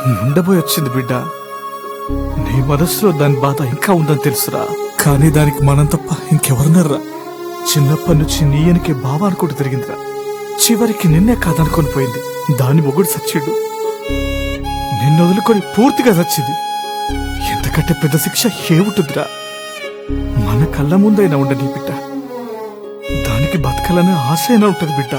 ఉండబోయి వచ్చింది బిడ్డ నీ మనసులో దాని బాధ ఇంకా ఉందని తెలుసురా కానీ దానికి మనం తప్ప ఇంకెవరున్నారా చిన్నప్పటి నుంచి నీ వెనకే బావ అనుకుంటూ తిరిగిందిరా చివరికి నిన్నే కాదనుకొని పోయింది దాని మొగుడు సచ్చిండు నిన్ను వదులుకొని పూర్తిగా చచ్చింది ఎంతకంటే పెద్ద శిక్ష ఏముంటుందిరా మన కళ్ళ ముందైనా ఉండని బిడ్డ దానికి బతకాలనే ఆశ అయినా ఉంటుంది బిడ్డ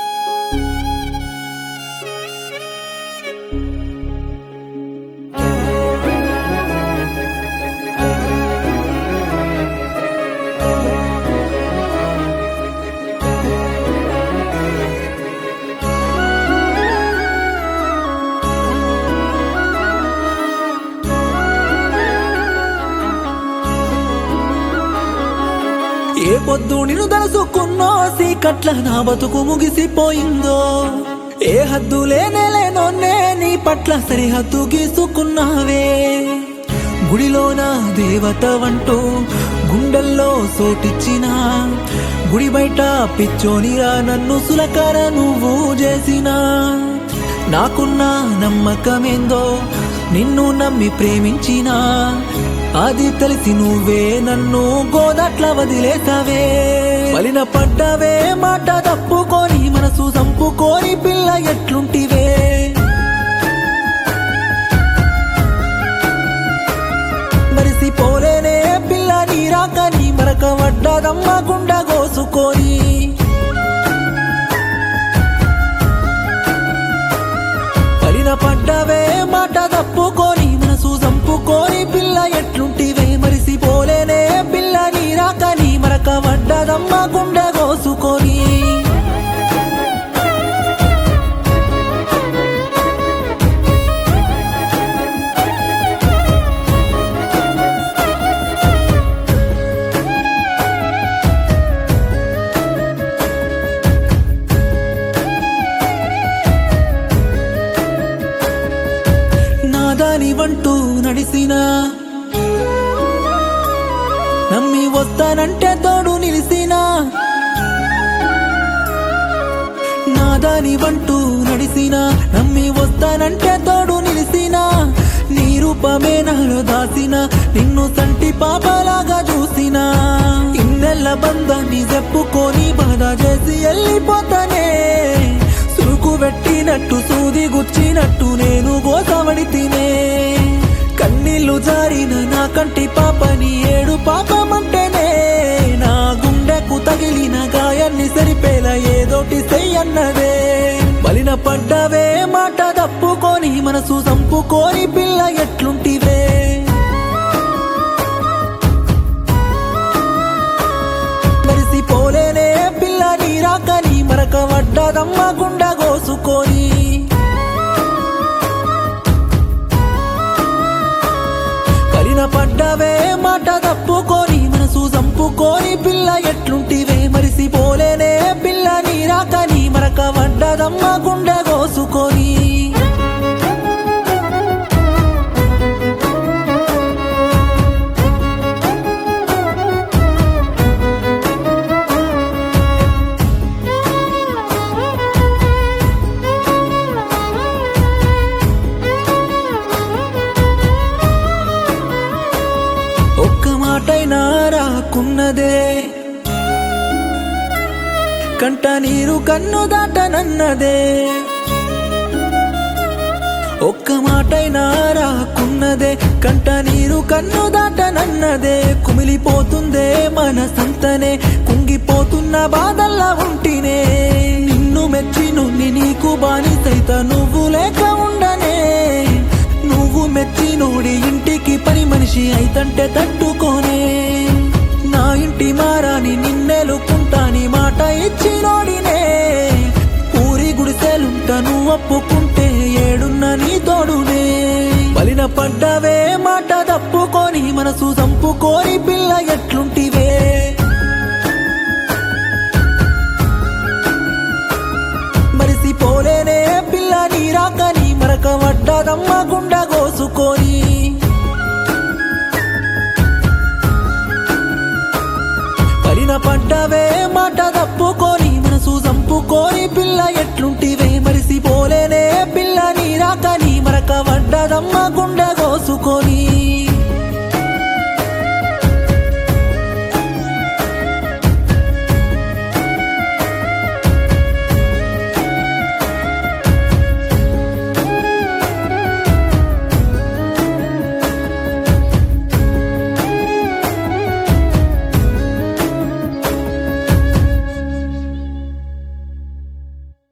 ఏ పొద్దు నిన్ను తలుసుకున్నో సీకట్ల నా బతుకు ముగిసిపోయిందో ఏ హద్దు లేనే లేనోనే నీ పట్ల సరిహద్దు గీసుకున్నావే గుడిలోన దేవత వంటూ గుండెల్లో సోటిచ్చిన గుడి బయట పిచ్చోనిరా నన్ను సులకర నువ్వు చేసినా నాకున్న నమ్మకమేందో నిన్ను నమ్మి ప్రేమించినా అది తెలిసి నువ్వే నన్ను గోదట్ల వదిలేసావే వలిన పడ్డవే మాట తప్పుకొని మనసు చంపుకొని పిల్ల ఎట్లుంటివే మరిసిపోలేనే పిల్ల నీరాక నీ మరక వడ్డదమ్మ గుండ కోసుకొని కలిన పడ్డవే మాట తప్పుకొని మనసు చంపుకొని పిల్ల ఎట్లుంటివే మరిసిపోలేనే పిల్ల నీరాక నీ మరక వడ్డదమ్మ గుండ కోసుకొని నాదాని వంటూ నడిసినా నమ్మి వస్తానంటే తోడు నిలిసినా నాదాని వంటూ నడిసినా నమ్మి వస్తానంటే తోడు నిలిసినా నీ రూపమే నాలో దాసిన నిన్ను సంటి పాపలాగా చూసినా ఇన్నెల్ల బంధాన్ని చెప్పుకొని బాధ చేసి వెళ్ళిపోతానే సురుకు పెట్టినట్టు సూది గుచ్చినట్టు నేను గోసవడి తినే కన్నీళ్లు జారిన నా కంటి పాపని ఏడు పాపమంటేనే నా గుండెకు తగిలిన గాయాన్ని సరిపేలా ఏదోటి చెయ్యన్నదే బలిన పడ్డవే మాట తప్పుకొని మనసు చంపుకొని పిల్ల ఎట్లుంటివే మరిసిపోలేనే పిల్ల నీరాక నీ మరక వడ్డదమ్మ గుండ కోసుకొని కలిన పడ్డవే మాట తప్పుకొని మనసు చంపుకొని పిల్ల ఎట్లుంటివే మరిసిపోలేనే పిల్ల నీరాక నీ మరక వడ్డదమ్మ గుండ కోసుకొని ఒక్క మాటైనా రాకున్నదే కంట నీరు కన్ను దాటనన్నదే ఒక్క మాటైనా రాకున్నదే కంట నీరు కన్ను దాటనన్నదే కుమిలిపోతుందే మన సంతనే కుంగిపోతున్న బాధల్లా ఉంటినే నిన్ను మెచ్చి నుండి నీకు బానిసైత నువ్వు లేక ఉండనే నువ్వు మెచ్చి నోడి ఇంటికి పని మనిషి అయితంటే తట్టుకోనే నా ఇంటి మారాని నిన్నెలుకుంటాని మాట ఇచ్చి నోడినే ఊరి గుడిసెలుంట నువ్వు ఒప్పుకుంటే ఏడున్న నీ తోడునే బలిన పడ్డవే మాట తప్పుకొని మనసు చంపుకొని పిల్ల ఎట్లుంటివే మరిసిపోలేనే పిల్ల నీరాక నీ మరక వడ్డదమ్మ గుండ కోసుకొని కలిన పడ్డవే మాట తప్పుకొని మనసు చంపుకొని పిల్ల ఎట్లుంటివే మరిసిపోలేనే పిల్ల నీరాక నీ మరక వడ్డదమ్మ కోసుకొని